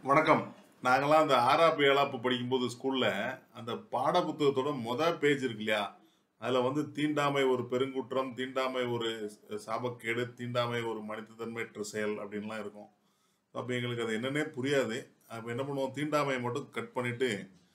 வணக்கம் நாங்கெல்லாம் அந்த ஆறாப்பு ஏழாப்பு படிக்கும்போது ஸ்கூல்ல அந்த பாட புத்தகத்தோட முத பேஜ் இருக்கு இல்லையா அதுல வந்து தீண்டாமை ஒரு பெருங்குற்றம் தீண்டாமை ஒரு சாபக்கேடு தீண்டாமை ஒரு மனிதத்தன்மையற்ற செயல் அப்படின்லாம் இருக்கும் அப்போ எங்களுக்கு அது என்னன்னே புரியாது அப்போ என்ன பண்ணுவோம் தீண்டாமையை மட்டும் கட் பண்ணிட்டு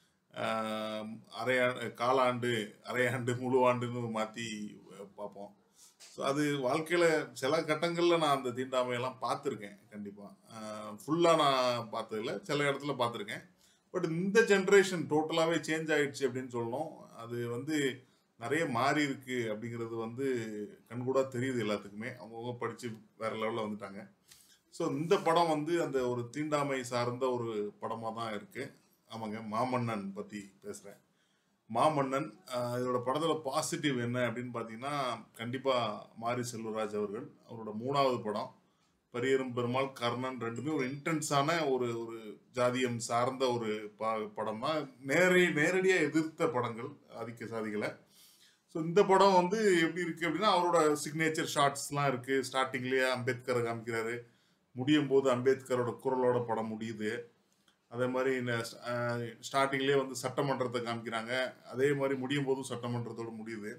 ஆஹ், அரையா காலாண்டு அரையாண்டு முழு ஆண்டுன்னு மாற்றி பார்ப்போம் ஸோ அது வாழ்க்கையில் சில கட்டங்களில் நான் அந்த தீண்டாமையெல்லாம் பார்த்துருக்கேன் கண்டிப்பாக ஃபுல்லாக நான் பார்த்ததில்ல சில இடத்துல பார்த்துருக்கேன் பட் இந்த ஜென்ரேஷன் டோட்டலாகவே சேஞ்ச் ஆயிடுச்சு அப்படின்னு சொல்லணும் அது வந்து நிறைய மாறி இருக்கு அப்படிங்கிறது வந்து கண்கூடா தெரியுது எல்லாத்துக்குமே அவங்கவுங்க படித்து வேற லெவலில் வந்துட்டாங்க ஸோ இந்த படம் வந்து அந்த ஒரு தீண்டாமை சார்ந்த ஒரு படமாக தான் இருக்கு ஆமாங்க மாமன்னன் பற்றி பேசுகிறேன் மாமன்னன் ஆஹ் இதோட படத்துல பாசிட்டிவ் என்ன அப்படின்னு பார்த்தீங்கன்னா கண்டிப்பா மாரி செல்வராஜ் அவர்கள் அவரோட மூணாவது படம் பரியரும் பெருமாள் கர்ணன் ரெண்டுமே ஒரு இன்டென்ஸான ஒரு ஒரு ஜாதியம் சார்ந்த ஒரு ப படம் தான் நேரடி நேரடியாக எதிர்த்த படங்கள் ஆதிக்க சாதிகளை ஸோ இந்த படம் வந்து எப்படி இருக்கு அப்படின்னா அவரோட சிக்னேச்சர் ஷார்ட்ஸ்லாம் இருக்கு ஸ்டார்டிங்லேயே அம்பேத்கரை காமிக்கிறாரு முடியும் போது அம்பேத்கரோட குரலோட படம் முடியுது அதே மாதிரி ஸ்டார்டிங்லேயே வந்து சட்டமன்றத்தை காமிக்கிறாங்க அதே மாதிரி முடியும் போதும் சட்டமன்றத்தோட முடியுது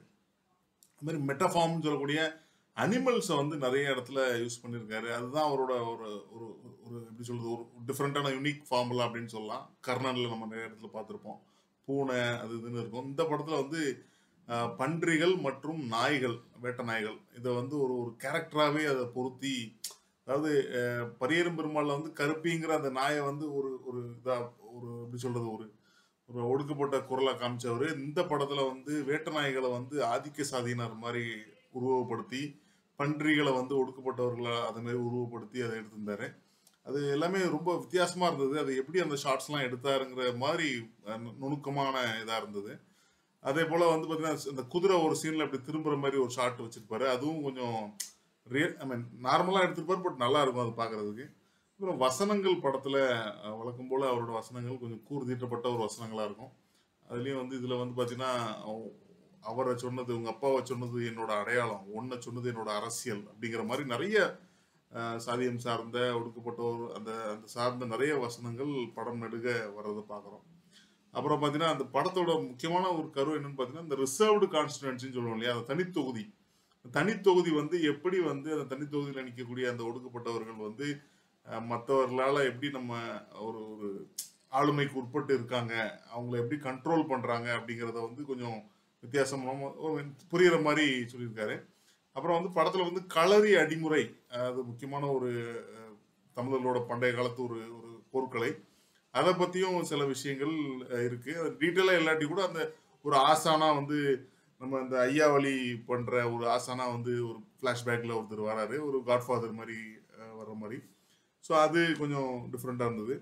அது மாதிரி மெட்டஃபார்ம்னு சொல்லக்கூடிய அனிமல்ஸை வந்து நிறைய இடத்துல யூஸ் பண்ணியிருக்காரு அதுதான் அவரோட ஒரு ஒரு ஒரு எப்படி சொல்றது ஒரு டிஃப்ரெண்ட்டான யூனிக் ஃபார்முலா அப்படின்னு சொல்லலாம் கர்ணனில் நம்ம நிறைய இடத்துல பார்த்துருப்போம் பூனை அது இதுன்னு இருக்கும் இந்த படத்தில் வந்து அஹ், பன்றிகள் மற்றும் நாய்கள் வேட்டை நாய்கள் இதை வந்து ஒரு ஒரு கேரக்டராகவே அதை பொருத்தி அதாவது அஹ், பரியரும் பெருமாள்ல வந்து கருப்பிங்கிற அந்த நாயை வந்து ஒரு ஒரு இதா ஒரு எப்படி சொல்றது ஒரு ஒரு ஒடுக்கப்பட்ட குரலா காமிச்சவர் இந்த படத்துல வந்து வேட்ட நாய்களை வந்து ஆதிக்க சாதியினர் மாதிரி உருவப்படுத்தி பன்றிகளை வந்து ஒடுக்கப்பட்டவர்களை அதை மாதிரி உருவப்படுத்தி அதை எடுத்திருந்தாரு அது எல்லாமே ரொம்ப வித்தியாசமா இருந்தது அது எப்படி அந்த ஷார்ட்ஸ்லாம் எடுத்தாருங்கிற மாதிரி அஹ், நு- நுணுக்கமான இதா இருந்தது அதே போல வந்து பாத்தீங்கன்னா இந்த குதிரை ஒரு சீன்ல இப்படி திரும்புற மாதிரி ஒரு ஷாட் வச்சிருப்பாரு அதுவும் கொஞ்சம் ரியல் ஐ மீன் நார்மலா எடுத்திருப்பாரு பட் நல்லா இருக்கும் அது பாக்குறதுக்கு அப்புறம் வசனங்கள் படத்துல அஹ், வழக்கம் போல அவரோட வசனங்கள் கொஞ்சம் கூர்தீட்டப்பட்ட ஒரு வசனங்களா இருக்கும் அதுலயும் வந்து இதுல வந்து பாத்தீங்கன்னா அவ- அவரை சொன்னது உங்க அப்பாவை சொன்னது என்னோட அடையாளம் உன்னை சொன்னது என்னோட அரசியல் அப்படிங்கிற மாதிரி நிறைய அஹ், சாதியம் சார்ந்த ஒடுக்கப்பட்டோர் அந்த அந்த சார்ந்த நிறைய வசனங்கள் படம் நெடுக வர்றதை பார்க்குறோம் அப்புறம் பார்த்தீங்கன்னா அந்த படத்தோட முக்கியமான ஒரு கரு என்னன்னு பார்த்தீங்கன்னா இந்த ரிசர்வ்டு கான்ஸ்டிடுவன்சின்னு சொல்லுவோம் இல்லையா அந்த தனித்தொகுதி தனித்தொகுதி வந்து எப்படி வந்து அந்த தனித்தொகுதியில் நிற்கக்கூடிய அந்த ஒடுக்கப்பட்டவர்கள் வந்து அஹ், மற்றவர்களால எப்படி நம்ம ஒரு ஒரு ஆளுமைக்கு உட்பட்டு இருக்காங்க அவங்கள எப்படி கண்ட்ரோல் பண்றாங்க அப்படிங்கிறத வந்து கொஞ்சம் வித்தியாசமா ஒரு புரியுற மாதிரி சொல்லியிருக்காரு அப்புறம் வந்து படத்துல வந்து களரி அடிமுறை அஹ், அது முக்கியமான ஒரு அஹ், தமிழர்களோட பண்டைய காலத்து ஒரு ஒரு பொருட்களை அதை பத்தியும் சில விஷயங்கள் அஹ், இருக்கு அது டீட்டெயிலா இல்லாட்டி கூட அந்த ஒரு ஆசானா வந்து நம்ம இந்த ஐயாவளி பண்ற ஒரு ஆசானா வந்து ஒரு ஃபிளாஷ்பேக்ல ஒருத்தர் வராரு ஒரு காட்ஃபாதர் மாதிரி அஹ், வர்ற மாதிரி ஸோ அது கொஞ்சம் டிஃப்ரெண்டா இருந்தது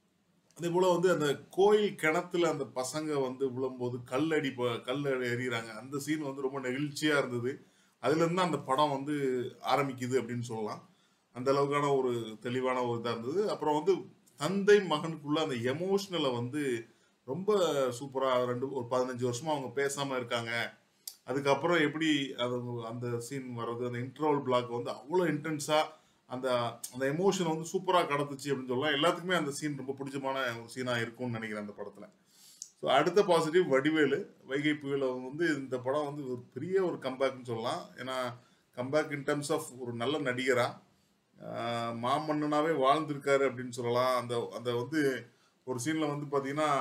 அதே போல வந்து அந்த கோயில் கிணத்துல அந்த பசங்க வந்து விழும்போது கல் அடி ப- கல் அடி எறிகிறாங்க அந்த சீன் வந்து ரொம்ப நெகிழ்ச்சியா இருந்தது அதுல இருந்து அந்த படம் வந்து ஆரம்பிக்குது அப்படின்னு சொல்லலாம் அந்த அளவுக்கான ஒரு தெளிவான ஒரு இதா இருந்தது அப்புறம் வந்து தந்தை மகனுக்குள்ள அந்த எமோஷனலை வந்து ரொம்ப சூப்பரா ரெண்டு ஒரு பதினஞ்சு வருஷமா அவங்க பேசாம இருக்காங்க அதுக்கப்புறம் எப்படி அது அந்த சீன் வர்றது அந்த இன்டர்வல் பிளாக் வந்து அவ்வளோ இன்டென்ஸா அந்த அந்த எமோஷன் வந்து சூப்பரா கடத்துச்சு அப்படின்னு சொல்லலாம் எல்லாத்துக்குமே அந்த சீன் ரொம்ப பிடிச்சமான ஒரு சீனா இருக்கும்னு நினைக்கிறேன் அந்த படத்துல ஸோ அடுத்த பாசிட்டிவ் வடிவேலு வைகை புயல வந்து இந்த படம் வந்து ஒரு பெரிய ஒரு கம்பேக்னு சொல்லலாம் ஏன்னா கம்பேக் இன் டர்ம்ஸ் ஆஃப் ஒரு நல்ல நடிகரா ஆஹ் மாமன்னனாவே வாழ்ந்திருக்காரு அப்படின்னு சொல்லலாம் அந்த அந்த வந்து ஒரு சீன்ல வந்து பாத்தீங்கன்னா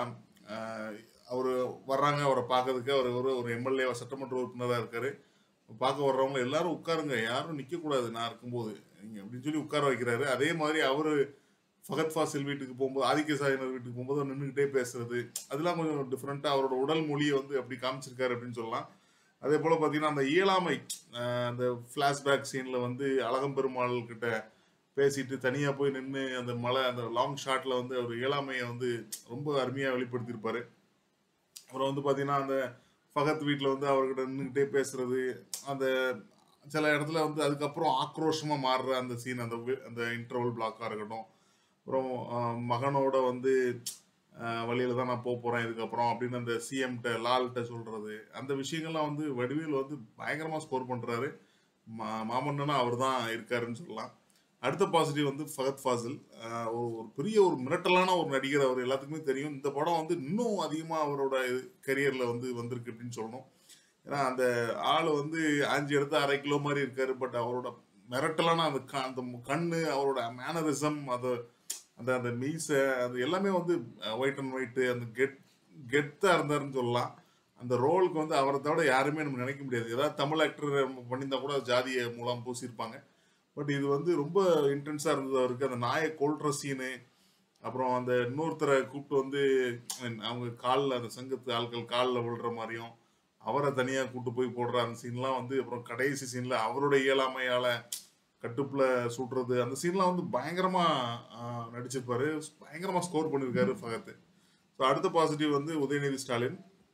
அவர் வர்றாங்க அவரை பார்க்கறதுக்கு அவர் ஒரு ஒரு எம்எல்ஏ சட்டமன்ற உறுப்பினராக இருக்காரு பார்க்க வர்றவங்க எல்லாரும் உட்காருங்க யாரும் நிக்க கூடாது நான் இருக்கும்போது நீங்க அப்படின்னு சொல்லி உட்கார வைக்கிறாரு அதே மாதிரி அவரு ஃபகத் ஃபாசில் வீட்டுக்கு போகும்போது ஆதிக்க சாயினர் வீட்டுக்கு போகும்போது அவர் நின்றுக்கிட்டே பேசுறது அதெல்லாம் கொஞ்சம் டிஃப்ரெண்டா அவரோட உடல் மொழியை வந்து அப்படி காமிச்சிருக்காரு அப்படின்னு சொல்லலாம் அதே போல பாத்தீங்கன்னா அந்த இயலாமை ஆஹ் அந்த ஃபிளாஷ்பேக் சீன்ல வந்து அழகம்பெருமாள் கிட்ட பேசிட்டு தனியா போய் நின்று அந்த மலை அந்த லாங் ஷாட்ல வந்து அவர் இயலாமையை வந்து ரொம்ப அருமையா வெளிப்படுத்தியிருப்பாரு அப்புறம் வந்து பாத்தீங்கன்னா அந்த ஃபகத் வீட்டில் வந்து அவர்கிட்ட நின்றுக்கிட்டே பேசுறது அந்த சில இடத்துல வந்து அதுக்கப்புறம் ஆக்ரோஷமா மாறுற அந்த சீன் அந்த வி- அந்த இன்டர்வல் பிளாக்காக இருக்கட்டும் அப்புறம் ஆஹ், மகனோட வந்து ஆஹ், வழியில தான் நான் போக போறேன் இதுக்கப்புறம் அப்படின்னு அந்த சிஎம்கிட்ட லால்கிட்ட சொல்றது அந்த விஷயங்கள்லாம் வந்து வடிவேல் வந்து பயங்கரமா ஸ்கோர் பண்றாரு மா மாமன்னனா அவர் தான் இருக்காருன்னு சொல்லலாம் அடுத்த பாசிட்டிவ் வந்து ஃபகத் ஃபாசில் ஆஹ் ஒரு ஒரு பெரிய ஒரு மிரட்டலான ஒரு நடிகர் அவர் எல்லாத்துக்குமே தெரியும் இந்த படம் வந்து இன்னும் அதிகமாக அவரோட கரியர்ல வந்து வந்திருக்கு அப்படின்னு சொல்லணும் ஏன்னா அந்த ஆள் வந்து அஞ்சு எடுத்து அரை கிலோ மாதிரி இருக்காரு பட் அவரோட மிரட்டலான அந்த க- அந்த கண்ணு அவரோட மேனரிசம் அது அந்த அந்த மீசை அது எல்லாமே வந்து ஒயிட் அண்ட் ஒயிட் அந்த கெட் கெத்தா இருந்தாருன்னு சொல்லலாம் அந்த ரோலுக்கு வந்து அவரை தவிர யாருமே நம்ம நினைக்க முடியாது ஏதாவது தமிழ் ஆக்டர் பண்ணியிருந்தா கூட ஜாதியை மூலம் பூசியிருப்பாங்க பட் இது வந்து ரொம்ப இன்டென்ஸாக இருந்தது அவருக்கு அந்த நாயை கொல்ற சீனு அப்புறம் அந்த இன்னொருத்தரை கூப்பிட்டு வந்து அவங்க காலில் அந்த சங்கத்து ஆட்கள் காலில் விழுற மாதிரியும் அவரை தனியாக கூட்டு போய் போடுற அந்த சீன்லாம் வந்து அப்புறம் கடைசி சீனில் அவருடைய இயலாமையால் கட்டுப்புல சுடுறது அந்த சீன்லாம் வந்து பயங்கரமா ஆஹ், நடிச்சிருப்பாரு பயங்கரமா ஸ்கோர் பண்ணியிருக்காரு ஃபகத் ஸோ அடுத்த பாசிட்டிவ் வந்து உதயநிதி ஸ்டாலின்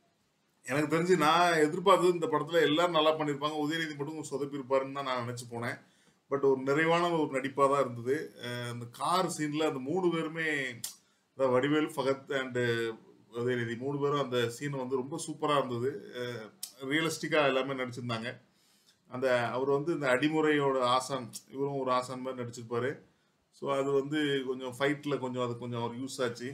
எனக்கு தெரிஞ்சு நான் எதிர்பார்த்தது இந்த படத்துல எல்லாரும் நல்லா பண்ணியிருப்பாங்க உதயநிதி மட்டும் சொதப்பிருப்பாருன்னு தான் நான் நினைச்சு போனேன் பட் ஒரு நிறைவான ஒரு நடிப்பாக தான் இருந்தது அஹ் அந்த கார் சீன்ல அந்த மூணு பேருமே அதாவது வடிவேலு ஃபகத் அண்டு உதயநிதி மூணு பேரும் அந்த சீன் வந்து ரொம்ப சூப்பராக இருந்தது ரியலிஸ்டிக்காக எல்லாமே நடிச்சிருந்தாங்க அந்த அவர் வந்து இந்த அடிமுறையோட ஆசான் இவரும் ஒரு ஆசான் மாதிரி நடிச்சிருப்பாரு ஸோ அது வந்து கொஞ்சம் ஃபைட்டில் கொஞ்சம் அது கொஞ்சம் அவர் யூஸ் ஆச்சு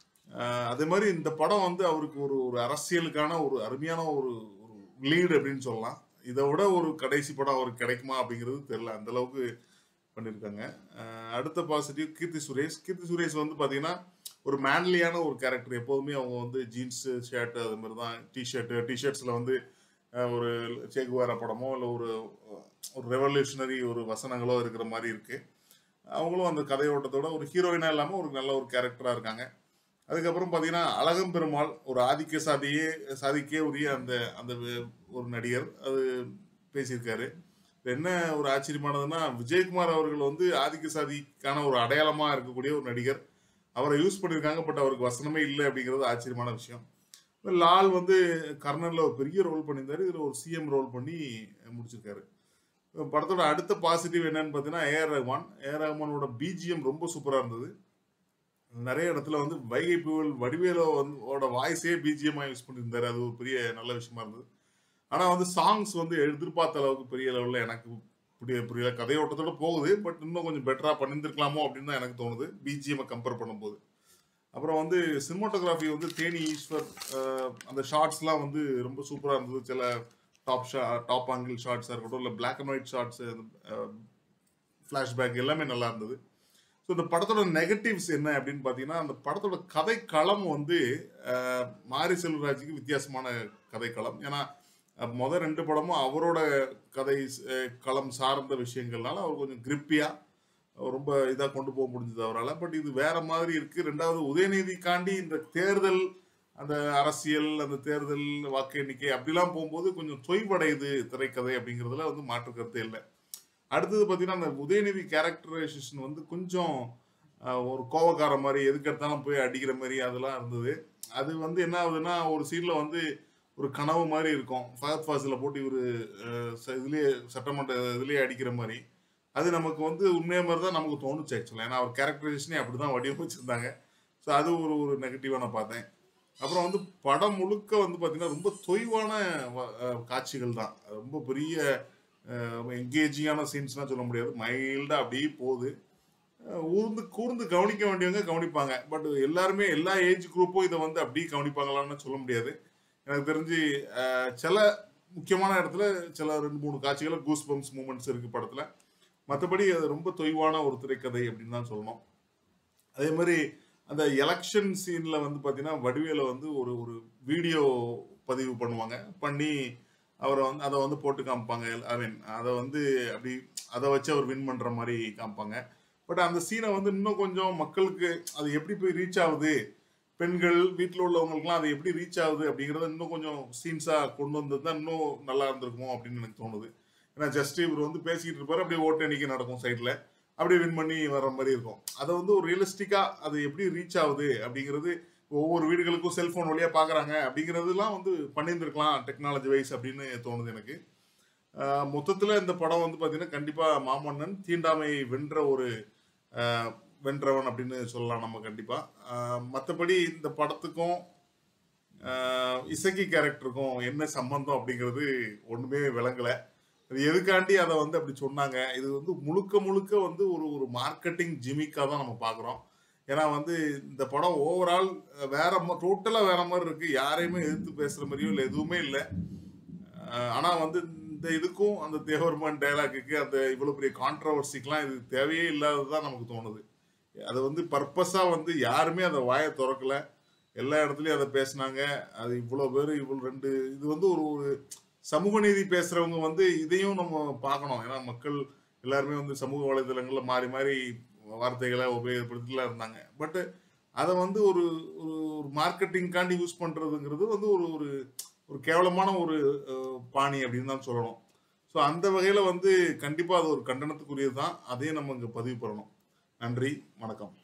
ஆஹ் அதே மாதிரி இந்த படம் வந்து அவருக்கு ஒரு ஒரு அரசியலுக்கான ஒரு அருமையான ஒரு ஒரு லீடு அப்படின்னு சொல்லலாம் இதை விட ஒரு கடைசி படம் அவருக்கு கிடைக்குமா அப்படிங்கிறது தெரியல அந்த அளவுக்கு பண்ணியிருக்காங்க ஆஹ் அடுத்த பாசிட்டிவ் கீர்த்தி சுரேஷ் கீர்த்தி சுரேஷ் வந்து பார்த்தீங்கன்னா ஒரு மேன்லியான ஒரு கேரக்டர் எப்போதுமே அவங்க வந்து ஜீன்ஸ் ஷர்ட் அது மாதிரி தான் டிஷர்ட் டிஷர்ட்ஸில் வந்து ஆஹ் ஒரு சேகுவாரா படமோ இல்லை ஒரு ஒரு ரெவல்யூஷனரி ஒரு வசனங்களோ இருக்கிற மாதிரி இருக்கு அவங்களும் அந்த கதையோட்டத்தோட ஒரு ஹீரோயினா இல்லாமல் ஒரு நல்ல ஒரு கேரக்டராக இருக்காங்க அதுக்கப்புறம் பார்த்தீங்கன்னா அழகம் பெருமாள் ஒரு ஆதிக்க சாதியே சாதிக்கே உரிய அந்த அந்த வே- ஒரு நடிகர் அது பேசியிருக்காரு இப்ப என்ன ஒரு ஆச்சரியமானதுன்னா விஜயகுமார் அவர்கள் வந்து ஆதிக்க சாதிக்கான ஒரு அடையாளமா இருக்கக்கூடிய ஒரு நடிகர் அவரை யூஸ் பண்ணியிருக்காங்க பட் அவருக்கு வசனமே இல்லை அப்படிங்கிறது ஆச்சரியமான விஷயம் இப்ப லால் வந்து கர்னல்ல ஒரு பெரிய ரோல் பண்ணியிருந்தாரு இதுல ஒரு சிஎம் ரோல் பண்ணி முடிச்சிருக்காரு இப்ப படத்தோட அடுத்த பாசிட்டிவ் என்னன்னு பார்த்தீங்கன்னா ஏஆர் ரஹ்மான் ஏஆர் ரஹ்மானோட பிஜிஎம் ரொம்ப சூப்பரா இருந்தது நிறைய இடத்துல வந்து வைகை புயல் வடிவேலோ வந்து ஓட வாய்ஸே பிஜிஎம்மா யூஸ் பண்ணியிருந்தாரு அது ஒரு பெரிய நல்ல விஷயமா இருந்தது ஆனா வந்து சாங்ஸ் வந்து எதிர்பார்த்த அளவுக்கு பெரிய லெவல்ல எனக்கு புரிய புரியல கதையோட்டத்தோட போகுது பட் இன்னும் கொஞ்சம் பெட்டரா பண்ணியிருந்திருக்கலாமோ அப்படின்னு தான் எனக்கு தோணுது பிஜிஎம் கம்பேர் பண்ணும்போது அப்புறம் வந்து சினிமாட்டோகிராஃபி வந்து தேனி ஈஸ்வர் அஹ், அந்த ஷார்ட்ஸ்லாம் வந்து ரொம்ப சூப்பராக இருந்தது சில டாப் ஷா டாப் ஆங்கிள் ஷார்ட்ஸாக இருக்கட்டும் இல்லை black and white shots flashback எல்லாமே நல்லா இருந்தது ஸோ இந்த படத்தோட நெகட்டிவ்ஸ் என்ன அப்படின்னு பார்த்தீங்கன்னா அந்த படத்தோட கதை களம் வந்து அஹ், மாரி செல்வராஜுக்கு வித்தியாசமான கதை களம் ஏன்னா அஹ், முத ரெண்டு படமும் அவரோட கதை அஹ், களம் சார்ந்த விஷயங்கள்னால அவர் கொஞ்சம் கிரிப்பியாக ரொம்ப இதாக கொண்டு போக முடிஞ்சது அவரால் பட் இது வேற மாதிரி இருக்கு ரெண்டாவது உதயநிதிக்காண்டி இந்த தேர்தல் அந்த அரசியல் அந்த தேர்தல் வாக்கு எண்ணிக்கை அப்படிலாம் போகும்போது கொஞ்சம் தொய்வடையுது திரைக்கதை அப்படிங்கிறதுல வந்து மாற்று கருத்து இல்லை அடுத்தது பார்த்தீங்கன்னா அந்த உதயநிதி கேரக்டரைசேஷன் வந்து கொஞ்சம் ஆஹ், ஒரு கோவக்கார மாதிரி எதுக்கு எடுத்தாலும் போய் அடிக்கிற மாதிரி அதெல்லாம் இருந்தது அது வந்து என்ன ஆகுதுன்னா ஒரு சீன்ல வந்து ஒரு கனவு மாதிரி இருக்கும் ஃபகத் ஃபாசில போட்டு இவர் இதுலேயே சட்டமன்ற இதுலேயே அடிக்கிற மாதிரி அது நமக்கு வந்து உண்மையாக மாதிரி தான் நமக்கு தோணுச்சு ஆக்சுவலாக ஏன்னா அவர் கேரக்டரைசேஷனே அப்படி தான் வடிவமைச்சிருந்தாங்க ஸோ அது ஒரு ஒரு நெகட்டிவாக நான் பார்த்தேன் அப்புறம் வந்து படம் முழுக்க வந்து பார்த்தீங்கன்னா ரொம்ப தொய்வான வ- அஹ் காட்சிகள் தான் அது ரொம்ப பெரிய எங்கேஜிங்கான சீன்ஸ்லாம் சொல்ல முடியாது மைல்டாக அப்படியே போகுது அஹ் ஊர்ந்து கூர்ந்து கவனிக்க வேண்டியவங்க கவனிப்பாங்க பட் எல்லாருமே எல்லா ஏஜ் குரூப்பும் இதை வந்து அப்படியே கவனிப்பாங்களான்னு சொல்ல முடியாது எனக்கு தெரிஞ்சு அஹ், சில முக்கியமான இடத்துல சில ரெண்டு மூணு காட்சிகள் கூஸ் பம்ப்ஸ் மூமெண்ட்ஸ் இருக்கு படத்துல மற்றபடி அது ரொம்ப தொய்வான ஒரு திரைக்கதை அப்படின்னு தான் சொல்லணும் அதே மாதிரி அந்த எலெக்ஷன் சீன்ல வந்து பாத்தீங்கன்னா வடிவேல வந்து ஒரு ஒரு வீடியோ பதிவு பண்ணுவாங்க பண்ணி அவரை வந்து அதை வந்து போட்டு காமிப்பாங்க ஐ மீன் அதை வந்து அப்படி அதை வச்சு அவர் வின் பண்ற மாதிரி காமிப்பாங்க பட் அந்த சீனை வந்து இன்னும் கொஞ்சம் மக்களுக்கு அது எப்படி போய் ரீச் ஆகுது பெண்கள் வீட்டில் உள்ளவங்களுக்குலாம் அது எப்படி ரீச் ஆகுது அப்படிங்கறத இன்னும் கொஞ்சம் சீன்ஸா கொண்டு வந்தது தான் இன்னும் நல்லா இருந்திருக்குமோ அப்படின்னு எனக்கு தோணுது ஏன்னா ஜஸ்ட் இவர் வந்து பேசிக்கிட்டு இருப்பாரு அப்படியே ஓட்டு எண்ணிக்கை நடக்கும் சைட்ல அப்படியே வின் பண்ணி வர்ற மாதிரி இருக்கும் அதை வந்து ஒரு ரியலிஸ்டிக்கா அது எப்படி ரீச் ஆகுது அப்படிங்கிறது ஒவ்வொரு வீடுகளுக்கும் செல்போன் வழியா பாக்குறாங்க அப்படிங்கிறதுலாம் வந்து பண்ணியிருந்திருக்கலாம் டெக்னாலஜி வைஸ் அப்படின்னு தோணுது எனக்கு ஆஹ் மொத்தத்துல இந்த படம் வந்து பாத்தீங்கன்னா கண்டிப்பா மாமன்னன் தீண்டாமை வென்ற ஒரு ஆஹ் வென்றவன் அப்படின்னு சொல்லலாம் நம்ம கண்டிப்பா ஆஹ் மத்தபடி இந்த படத்துக்கும் ஆஹ் இசக்கி கேரக்டருக்கும் என்ன சம்பந்தம் அப்படிங்கிறது ஒண்ணுமே விளங்கல அது எதுக்காண்டி அதை வந்து அப்படி சொன்னாங்க இது வந்து முழுக்க முழுக்க வந்து ஒரு ஒரு மார்க்கெட்டிங் ஜிமிக்கா தான் நம்ம பார்க்குறோம் ஏன்னா வந்து இந்த படம் ஓவரால் வேற டோட்டலாக வேற மாதிரி இருக்கு யாரையுமே எதிர்த்து பேசுற மாதிரியோ இல்லை எதுவுமே இல்லை அஹ் ஆனா வந்து இந்த இதுக்கும் அந்த தேவர்மன் டைலாக்குக்கு அந்த இவ்வளவு பெரிய கான்ட்ரவர்சிக்கெலாம் இது தேவையே இல்லாததுதான் நமக்கு தோணுது அது வந்து பர்பஸா வந்து யாருமே அந்த வாயை திறக்கல எல்லா இடத்துலயும் அதை பேசுனாங்க அது இவ்வளவு பேர் இவ்வளவு ரெண்டு இது வந்து ஒரு ஒரு சமூக நீதி பேசுறவங்க வந்து இதையும் நம்ம பார்க்கணும் ஏன்னா மக்கள் எல்லாருமே வந்து சமூக வலைதளங்கள்ல மாறி மாறி வார்த்தைகளை உபயோகப்படுத்திலாம் இருந்தாங்க பட் அதை வந்து ஒரு ஒரு ஒரு மார்க்கெட்டிங்காண்டி யூஸ் பண்றதுங்கிறது வந்து ஒரு ஒரு ஒரு கேவலமான ஒரு அஹ், பாணி அப்படின்னு தான் சொல்லணும் ஸோ அந்த வகையில் வந்து கண்டிப்பாக அது ஒரு கண்டனத்துக்குரியது தான் அதையும் நம்ம இங்கே பதிவு பண்ணணும் நன்றி வணக்கம்